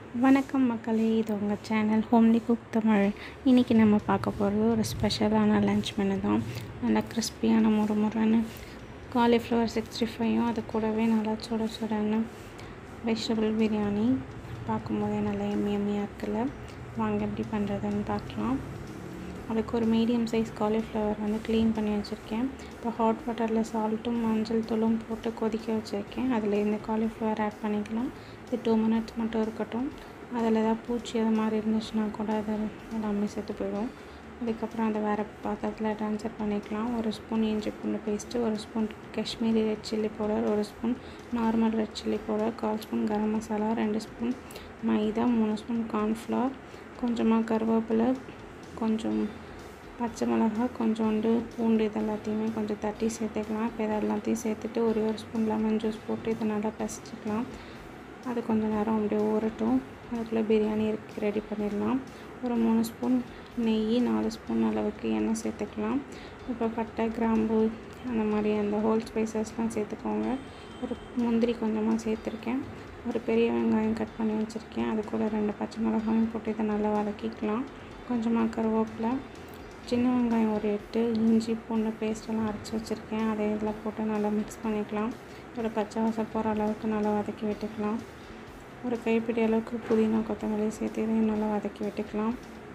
வணக்கம் மக்களே இது உங்கள் சேனல் ஹோம்லி குக் தமிழ் இன்றைக்கி நம்ம பார்க்க போகிறது ஒரு ஸ்பெஷலான லன்ச் மெனு தான் நல்லா கிறிஸ்பியான முறு முறுன்னு காலிஃப்ளவர் சிக்ஸ்டி ஃபைவும் அது கூடவே நல்லா சுட சுடன்னு வெஜிடபிள் பிரியாணி பார்க்கும்போதே நல்லா எம்மி எம்மியாக இருக்குல்ல வாங்க எப்படி பண்ணுறதுன்னு பார்க்கலாம் அதுக்கு ஒரு மீடியம் சைஸ் காலிஃப்ளவர் வந்து க்ளீன் பண்ணி வச்சுருக்கேன் இப்போ ஹாட் வாட்டரில் சால்ட்டும் மஞ்சள் தூளும் போட்டு கொதிக்க வச்சுருக்கேன் அதில் இந்த காலிஃப்ளவர் ஆட் பண்ணிக்கலாம் இது டூ மினிட்ஸ் மட்டும் இருக்கட்டும் அதில் ஏதாவது பூச்சி அது மாதிரி இருந்துச்சுன்னா கூட அது எல்லாமே செத்து போயிடும் அதுக்கப்புறம் அதை வேறு பாத்திரத்தில் ட்ரான்ஸ்ஃபர் பண்ணிக்கலாம் ஒரு ஸ்பூன் இஞ்சி பூண்டு பேஸ்ட்டு ஒரு spoon Kashmiri red chilli powder ஒரு spoon normal red chilli powder கால் ஸ்பூன் கரம் மசாலா ரெண்டு ஸ்பூன் மைதா மூணு ஸ்பூன் கார்ன்ஃப்ளவர் கொஞ்சமாக கருவேப்பிலை கொஞ்சம் பச்சை மிளகா கொஞ்சோண்டு பூண்டு இது எல்லாத்தையுமே கொஞ்சம் தட்டி சேர்த்துக்கலாம் இப்போ இதை எல்லாத்தையும் சேர்த்துட்டு ஒரே ஒரு ஸ்பூன் லெமன் ஜூஸ் போட்டு இதை நல்லா பசிச்சுக்கலாம் அது கொஞ்சம் நேரம் அப்படியே ஊறட்டும் அதுக்குள்ளே பிரியாணி இருக்கு ரெடி பண்ணிடலாம் ஒரு மூணு ஸ்பூன் நெய் நாலு ஸ்பூன் அளவுக்கு எண்ணெய் சேர்த்துக்கலாம் இப்போ பட்டை கிராம்பு அந்த மாதிரி அந்த ஹோல் ஸ்பைசஸ்லாம் சேர்த்துக்கோங்க ஒரு முந்திரி கொஞ்சமாக சேர்த்துருக்கேன் ஒரு பெரிய வெங்காயம் கட் பண்ணி வச்சுருக்கேன் அது கூட ரெண்டு பச்சை மிளகாயும் போட்டு இதை நல்லா வதக்கிக்கலாம் கொஞ்சமாக கருவேப்பிலை சின்ன வெங்காயம் ஒரு எட்டு இஞ்சி பூண்டு பேஸ்ட்டெல்லாம் அரைச்சி வச்சுருக்கேன் அதை இதில் போட்டு நல்லா மிக்ஸ் பண்ணிக்கலாம் ஒரு பச்சை வாசம் போகிற அளவுக்கு நல்லா வதக்கி விட்டுக்கலாம் ஒரு கைப்பிடி அளவுக்கு புதினா கொத்தமல்லி சேர்த்து இதையும் நல்லா வதக்கி விட்டுக்கலாம்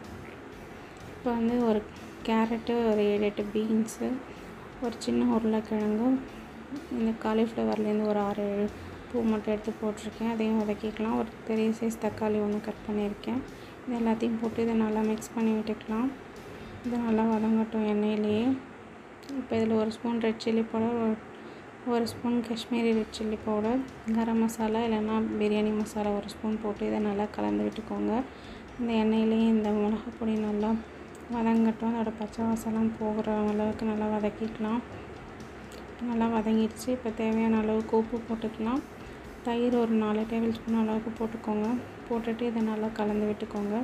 இப்போ வந்து ஒரு கேரட்டு ஒரு ஏழு எட்டு பீன்ஸு ஒரு சின்ன உருளைக்கிழங்கு இந்த காலிஃப்ளவர்லேருந்து ஒரு ஆறு ஏழு பூ மட்டும் எடுத்து போட்டிருக்கேன் அதையும் வதக்கிக்கலாம் ஒரு பெரிய சைஸ் தக்காளி ஒன்று கட் பண்ணியிருக்கேன் இது எல்லாத்தையும் போட்டு இதை நல்லா மிக்ஸ் பண்ணி விட்டுக்கலாம் இது நல்லா வதங்கட்டும் எண்ணெயிலேயே இப்போ இதில் ஒரு ஸ்பூன் ரெட் சில்லி பவுடர் ஒரு ஒரு spoon Kashmiri red chilli powder garam masala இல்லைன்னா பிரியாணி மசாலா ஒரு ஸ்பூன் போட்டு இதை நல்லா கலந்து விட்டுக்கோங்க இந்த எண்ணெயிலேயே இந்த மிளகாய் பொடி நல்லா வதங்கட்டும் அதோட பச்சை வாசலாம் போகிற அளவுக்கு நல்லா வதக்கிக்கலாம் நல்லா வதங்கிடுச்சு இப்போ தேவையான அளவுக்கு உப்பு போட்டுக்கலாம் தயிர் ஒரு நாலு டேபிள் ஸ்பூன் அளவுக்கு போட்டுக்கோங்க போட்டுட்டு இதை நல்லா கலந்து விட்டுக்கோங்க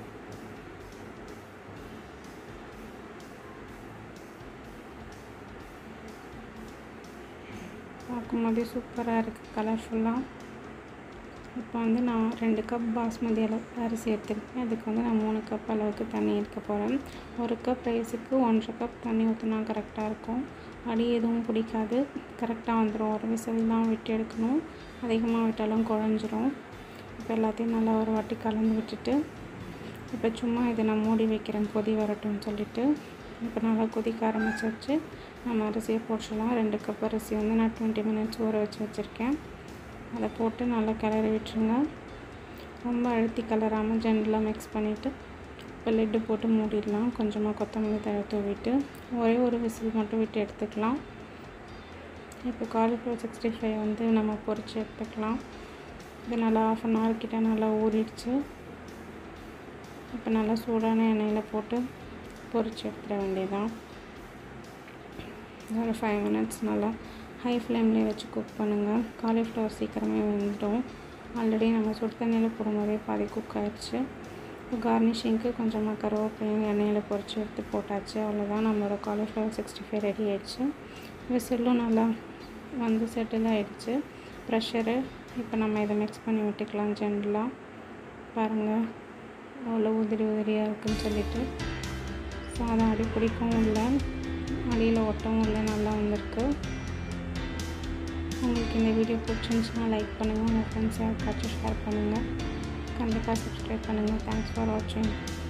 பார்க்கும்போதே சூப்பராக இருக்குது கலர்ஃபுல்லாக இப்போ வந்து நான் ரெண்டு கப் பாஸ்மதி அளவு அரிசி எடுத்துருக்கேன் அதுக்கு வந்து நான் மூணு கப் அளவுக்கு தண்ணி எடுக்க போகிறேன் ஒரு கப் ரைஸுக்கு ஒன்றரை கப் தண்ணி ஊற்றினா கரெக்டாக இருக்கும் அடி எதுவும் பிடிக்காது கரெக்டாக வந்துடும் ஒரு விசில் தான் விட்டு எடுக்கணும் அதிகமாக விட்டாலும் குழஞ்சிரும் இப்போ எல்லாத்தையும் நல்லா ஒரு வாட்டி கலந்து விட்டுட்டு இப்போ சும்மா இதை நான் மூடி வைக்கிறேன் கொதி வரட்டும்னு சொல்லிட்டு இப்போ நல்லா கொதிக்க ஆரம்பிச்சிருச்சு நம்ம அரிசியை போட்டுடலாம் ரெண்டு கப் அரிசி வந்து நான் டுவெண்ட்டி மினிட்ஸ் ஊற வச்சு வச்சுருக்கேன் அதை போட்டு நல்லா கிளறி விட்டுருங்க ரொம்ப அழுத்தி கலராமல் ஜென்ரலாக மிக்ஸ் பண்ணிவிட்டு இப்போ லெட்டு போட்டு மூடிடலாம் கொஞ்சமாக கொத்தமல்லி தழை தூவிட்டு ஒரே ஒரு விசில் மட்டும் விட்டு எடுத்துக்கலாம் இப்போ காலிஃப்ளவர் சிக்ஸ்டி ஃபைவ் வந்து நம்ம பொரித்து எடுத்துக்கலாம் இது நல்லா ஆஃப் அன் ஹவர் கிட்ட நல்லா ஊறிடுச்சு இப்போ நல்லா சூடான எண்ணெயில் போட்டு பொரித்து எடுத்துட வேண்டியதான் ஒரு ஃபைவ் மினிட்ஸ் நல்லா ஹை ஃப்ளேம்லேயே வச்சு குக் பண்ணுங்கள் காலிஃப்ளவர் சீக்கிரமே வெந்துடும் ஆல்ரெடி நம்ம சுடு தண்ணியில் போடும்போதே பாதி குக் ஆகிடுச்சு இப்போ கார்னிஷிங்க்கு கொஞ்சமாக கருவேப்பிலையும் எண்ணெயில் பொரித்து எடுத்து போட்டாச்சு அவ்வளோதான் நம்மளோட காலிஃப்ளவர் சிக்ஸ்டி ஃபைவ் ரெடி ஆகிடுச்சு விசிலும் நல்லா வந்து செட்டில் ஆகிடுச்சு ப்ரெஷரு இப்போ நம்ம இதை மிக்ஸ் பண்ணி விட்டுக்கலாம் ஜென்ரலாக பாருங்கள் அவ்வளோ உதிரி உதிரியாக இருக்குன்னு சொல்லிட்டு சாதம் அடி பிடிக்கவும் இல்லை அடியில் ஒட்டவும் இல்லை நல்லா வந்திருக்கு உங்களுக்கு இந்த வீடியோ பிடிச்சிருந்துச்சுன்னா லைக் பண்ணுங்கள் உங்கள் ஃப்ரெண்ட்ஸ் யாருக்காச்சும் ஷேர் பண்ணுங்கள் கண்டிப்பாக சப்ஸ்கிரைப் பண்ணுங்கள் தேங்க்ஸ் ஃபார் வாட்சிங்